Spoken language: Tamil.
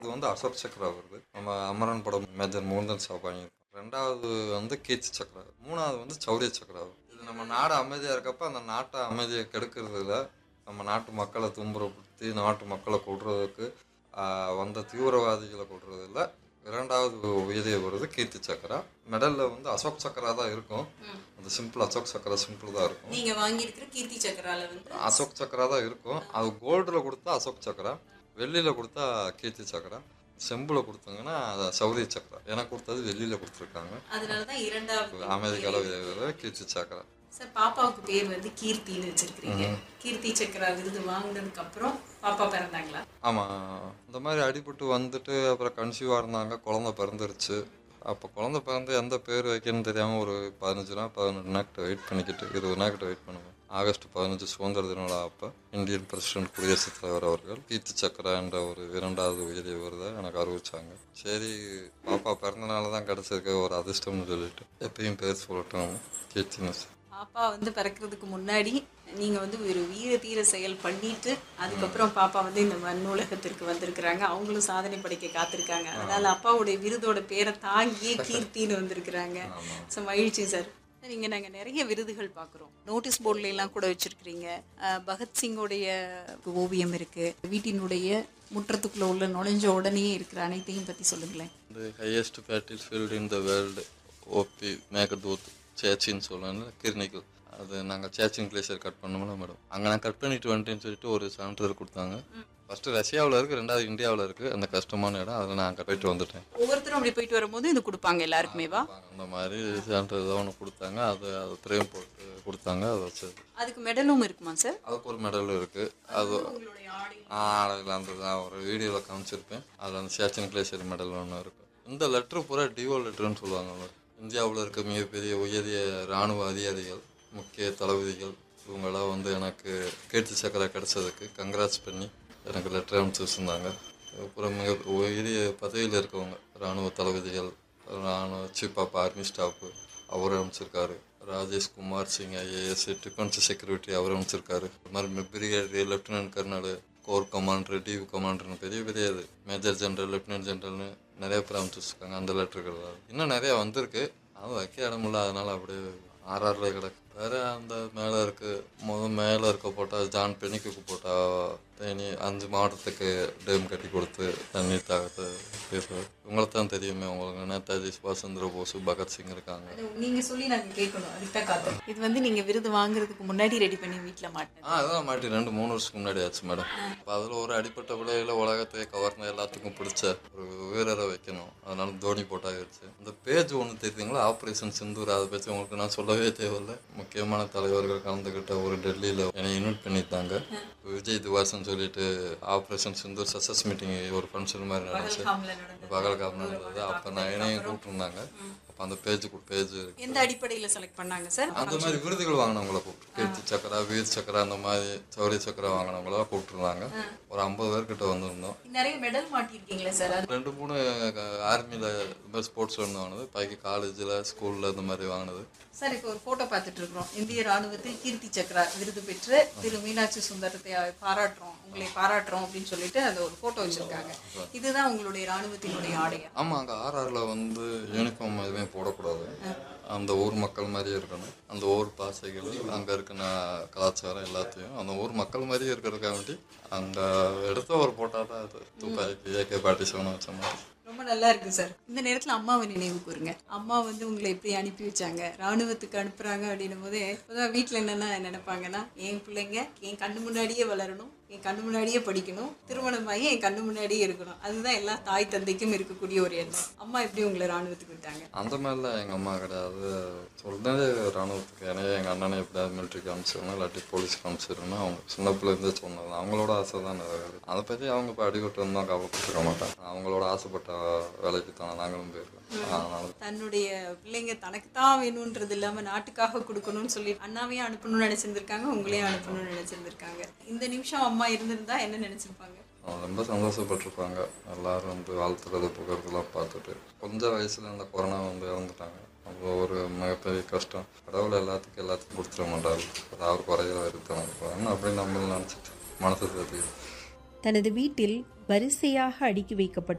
இது வந்து அசோக் சக்ரா வருது நம்ம அமரன் படம் மேஜர் மோகன் சாப் வாங்கியிருக்கோம் ரெண்டாவது வந்து கீர்த்தி சக்ரா மூணாவது வந்து சௌரிய சக்ரா இது நம்ம நாடு அமைதியாக இருக்கப்ப அந்த நாட்டை அமைதியை கெடுக்கிறதுல நம்ம நாட்டு மக்களை துன்புறுத்தி நாட்டு மக்களை கொள்றதுக்கு ஆஹ், வந்த தீவிரவாதிகளை கொள்றதுல இரண்டாவது உயரிய வருது கீர்த்தி சக்ரா மெடல்ல வந்து அசோக் சக்ரா தான் இருக்கும் அந்த சிம்பிள் அசோக் சக்ரா சிம்பிள் தான் இருக்கும் நீங்க வாங்கியிருக்கிற கீர்த்தி சக்கரால வந்து அசோக் சக்ரா தான் இருக்கும் அது கோல்டில் கொடுத்தா அசோக் சக்ரா வெள்ளியில் கொடுத்தா கீர்த்தி சக்ரா செம்பில் கொடுத்தாங்கன்னா அது சௌரிய சக்ரா எனக்கு கொடுத்தது வெள்ளியில் கொடுத்துருக்காங்க அதனாலதான் இரண்டாவது அமெரிக்காவில் கீர்த்தி சக்ரா சார் பாப்பாவுக்கு பேர் வந்து கீர்த்தின்னு வச்சிருக்கீங்க கீர்த்தி சக்கரா விருது வாங்கினதுக்கு அப்புறம் பாப்பா பிறந்தாங்களா ஆமாம் இந்த மாதிரி அடிபட்டு வந்துட்டு அப்புறம் கன்சீவாக இருந்தாங்க குழந்த பிறந்துருச்சு அப்போ குழந்த பிறந்து எந்த பேர் வைக்கணும்னு தெரியாமல் ஒரு பதினஞ்சு நாள் பதினெட்டு நாக்கிட்ட வெயிட் பண்ணிக்கிட்டு இருபது நாக்கிட்ட வெயிட் பண்ணுவேன் ஆகஸ்ட் பதினஞ்சு சுதந்திர தின விழா அப்போ இந்தியன் பிரசிடென்ட் குடியரசுத் தலைவர் அவர்கள் கீர்த்தி சக்கரா என்ற ஒரு இரண்டாவது உயரிய விருதை எனக்கு அறிவிச்சாங்க சரி பாப்பா பிறந்தனால தான் கிடச்சிருக்க ஒரு அதிர்ஷ்டம்னு சொல்லிட்டு எப்பயும் பேர் சொல்லட்டும் கீர்த்தின்னு பாப்பா வந்து பிறக்கிறதுக்கு முன்னாடி நீங்க வந்து ஒரு வீர தீர செயல் பண்ணிட்டு அதுக்கப்புறம் பாப்பா வந்து இந்த மண் நூலகத்திற்கு வந்திருக்கிறாங்க அவங்களும் சாதனை படைக்க காத்திருக்காங்க அதனால அப்பாவுடைய விருதோட பேரை தாங்கியே கீர்த்தின்னு வந்திருக்கிறாங்க ஸோ மகிழ்ச்சி சார் சார் இங்கே நாங்கள் நிறைய விருதுகள் பார்க்குறோம் நோட்டீஸ் போர்டில் எல்லாம் கூட வச்சுருக்கிறீங்க பகத்சிங்கோடைய ஓவியம் இருக்குது வீட்டினுடைய முற்றத்துக்குள்ளே உள்ள நுழைஞ்ச உடனே இருக்கிற அனைத்தையும் பற்றி சொல்லுங்களேன் The highest battlefield in the world op Meghdoot சேச்சின்னு சொல்லுவாங்க கிருணிகள் அது நாங்கள் சேச்சின் கிளேசியர் கட் பண்ணோம்ல மேடம் அங்கே நான் கட் பண்ணிட்டு வந்துட்டேன்னு சொல்லிட்டு ஒரு சான்றிதழ் கொடுத்தாங்க ஃபஸ்ட்டு ரஷ்யாவில் இருக்குது ரெண்டாவது இந்தியாவில் இருக்குது அந்த கஷ்டமான இடம் அதில் நான் கட் பண்ணிட்டு வந்துட்டேன் ஒவ்வொருத்தரும் அப்படி போயிட்டு வரும்போது இது கொடுப்பாங்க எல்லாருக்குமேவா அந்த மாதிரி சான்றிதழ் ஒன்று கொடுத்தாங்க அது அது பிரேம் போட்டு கொடுத்தாங்க அதை வச்சது அதுக்கு மெடலும் இருக்குமா சார் அதுக்கு ஒரு மெடல் இருக்குது அது உங்களுடைய ஆடை ஆடையில் அந்த தான் ஒரு வீடியோவில் காமிச்சிருப்பேன் அதில் அந்த சேச்சன் கிளேசியர் மெடல் ஒன்று இருக்கும் இந்த லெட்ரு பூரா டிஓ லெட்டர்னு சொல்லுவாங்க இந்தியாவில் இருக்க மிகப்பெரிய உயரிய இராணுவ அதிகாரிகள் முக்கிய தளபதிகள் இவங்கெல்லாம் வந்து எனக்கு கீர்த்தி சக்கரை கிடைச்சதுக்கு கங்க்ராட்ஸ் பண்ணி எனக்கு லெட்டர் அனுப்பிச்சு வச்சுருந்தாங்க அப்புறம் மிக உயரிய பதவியில் இருக்கவங்க இராணுவ தளபதிகள் இராணுவ சீஃப் ஆஃப் ஆர்மி ஸ்டாஃபு அவர் அனுப்பிச்சிருக்காரு Rajesh Kumar Singh IAS defence security அவர் அனுப்பிச்சிருக்காரு இது மாதிரி brigadier lieutenant colonel corps commander டிவி கமாண்டர்னு பெரிய பெரிய இது மேஜர் ஜெனரல் லெப்டினன்ட் ஜெனரல்னு நிறைய பேர் அனுப்பிச்சு வச்சிருக்காங்க அந்த லெட்டர்கள் இன்னும் நிறைய வந்திருக்கு அது வைக்க இடம் இல்லை அதனால அப்படியே ஆர்ஆர்ல கிடக்கு வேற அந்த மேலே இருக்கு முதல் மேலே இருக்க போட்டால் ஜான் பெனிக்கு போட்டா தேனி அஞ்சு மாவட்டத்துக்கு டேம் கட்டி கொடுத்து தண்ணி தாகத்தை உங்களை தான் தெரியுமே உங்களுக்கு நேதாஜி சுபாஷ் சந்திர போஸ் பகத்சிங் இருக்காங்க நீங்க சொல்லி நாங்க கேட்கணும் அதுதான் காத்தோம் இது வந்து நீங்க விருது வாங்குறதுக்கு முன்னாடி ரெடி பண்ணி வீட்ல மாட்டேன் ஆ அதெல்லாம் மாட்டி ரெண்டு மூணு வருஷத்துக்கு முன்னாடி ஆச்சு மேடம் இப்போ அதில் ஒரு அடிப்பட்ட விலையில் உலகத்தை கவர்ந்த எல்லாத்துக்கும் பிடிச்ச ஒரு வீரரை வைக்கணும் அதனால தோனி போட்டாகிடுச்சு அந்த பேஜ் ஒன்று தெரியுதுங்களா ஆப்ரேஷன் சிந்தூர் அதை பற்றி உங்களுக்கு நான் சொல்லவே தேவையில்லை முக்கியமான தலைவர்கள் கலந்துக்கிட்ட ஒரு டெல்லியில் என்னை இன்வைட் பண்ணியிருந்தாங்க விஜய் திவாசன் சொல்லிட்டு ஆப்ரேஷன் சிந்தூர் சக்ஸஸ் மீட்டிங் ஒரு ஃபங்க்ஷன் மாதிரி நடந்துச்சு பகல்காம் நடந்தது அப்போ நான் என்னையும் கூப்பிட்டுருந்தாங்க அப்போ அந்த பேஜ் பேஜ் எந்த அடிப்படையில செலக்ட் பண்ணாங்க சார் அந்த மாதிரி விருதுகள் வாங்கினவங்கள கூப்பிட்டு கீர்த்தி சக்கரா வீர் சக்கரா அந்த மாதிரி சௌரிய சக்கரா வாங்கினவங்கள கூப்பிட்டுருந்தாங்க ஒரு ஐம்பது பேர்கிட்ட வந்திருந்தோம் நிறைய மெடல் மாட்டிருக்கீங்களா சார் அது ரெண்டு மூணு ஆர்மியில் இந்த மாதிரி ஸ்போர்ட்ஸ் வந்து வாங்கினது பாக்கி காலேஜில் ஸ்கூலில் இந்த மாதிரி வாங்கினது சார் இப்போ ஒரு போட்டோ பார்த்துட்டு இருக்கிறோம் இந்திய ராணுவத்தில் கீர்த்தி சக்ரா விருது பெற்ற திரு மீனாட்சி சுந்தரத்தை பாராட்டுறோம் உங்களை பாராட்டுறோம் அப்படின்னு சொல்லிட்டு அந்த ஒரு போட்டோ வச்சிருக்காங்க இதுதான் உங்களுடைய ராணுவத்தினுடைய ஆடையா ஆமாம் அங்கே ஆர்ஆரில் வந்து யூனிஃபார்ம் எதுவுமே போடக்கூடாது அந்த ஊர் மக்கள் மாதிரியே இருக்கணும் அந்த ஊர் பாசைகள் அங்கே இருக்கிற கலாச்சாரம் எல்லாத்தையும் அந்த ஊர் மக்கள் மாதிரியே இருக்கிறதுக்காக வேண்டி அங்கே எடுத்த ஒரு போட்டோ தான் அது துப்பாக்கி ஏகே பாட்டி சோனம் வச்ச மாதிரி ரொம்ப நல்லா இருக்கு சார் இந்த நேரத்தில் அம்மாவை நினைவு கூறுங்க அம்மா வந்து உங்களை எப்படி அனுப்பி வச்சாங்க ராணுவத்துக்கு அனுப்புறாங்க அப்படின்னும் போதே பொதுவாக வீட்டில் என்னென்ன நினைப்பாங்கன்னா என் பிள்ளைங்க என் கண்ணு முன்னாடியே வளரணும் என் கண்ணு முன்னாடியே படிக்கணும் திருமணமாகி என் கண்ணு முன்னாடியே இருக்கணும் அதுதான் எல்லா தாய் தந்தைக்கும் இருக்கக்கூடிய ஒரு எண்ணம் அம்மா எப்படி உங்களை ராணுவத்துக்கு விட்டாங்க அந்த மாதிரிலாம் எங்கள் அம்மா கிடையாது சொல்றதே ராணுவத்துக்கு ஏன்னா எங்கள் அண்ணனை எப்படியாவது மிலிட்ரிக்கு அனுப்பிச்சிடணும் இல்லாட்டி போலீஸ்க்கு அனுப்பிச்சிடணும் அவங்க சின்ன பிள்ளைலேருந்தே சொன்னது அவங்களோட ஆசை தான் நிறைவேறு அதை பற்றி அவங்க இப்போ அடிபட்டு வந்தால் கவலைப்பட்டுருக்க மாட்டாங்க அவங்களோட ஆசைப்பட்ட வேலைக்கு தானே நாங்களும் போயிருக்கோம் அதனால தன்னுடைய பிள்ளைங்க தனக்கு தான் வேணுன்றது இல்லாமல் நாட்டுக்காக கொடுக்கணும்னு சொல்லி அண்ணாவையும் அனுப்பணும்னு நினச்சிருந்துருக்காங்க உங்களையும் அனுப்பணும்னு நினச்சிருந்துருக்காங்க இந்த நிமிஷம் அம்மா இருந்திருந்தா என்ன நினச்சிருப்பாங்க அவங்க ரொம்ப சந்தோஷப்பட்டிருப்பாங்க எல்லாரும் வந்து வாழ்த்துறது புகழ்றதெல்லாம் பார்த்துட்டு கொஞ்சம் வயசுல இந்த கொரோனா வந்து இறந்துட்டாங்க அது ஒரு மிகப்பெரிய கஷ்டம் கடவுள் எல்லாத்துக்கும் எல்லாத்துக்கும் கொடுத்துட மாட்டாரு அது அவர் குறையில இருக்காங்க அப்படி நம்ம நினச்சிட்டு மனசு தெரியுது தனது வீட்டில் வரிசையாக அடுக்கி வைக்கப்பட்ட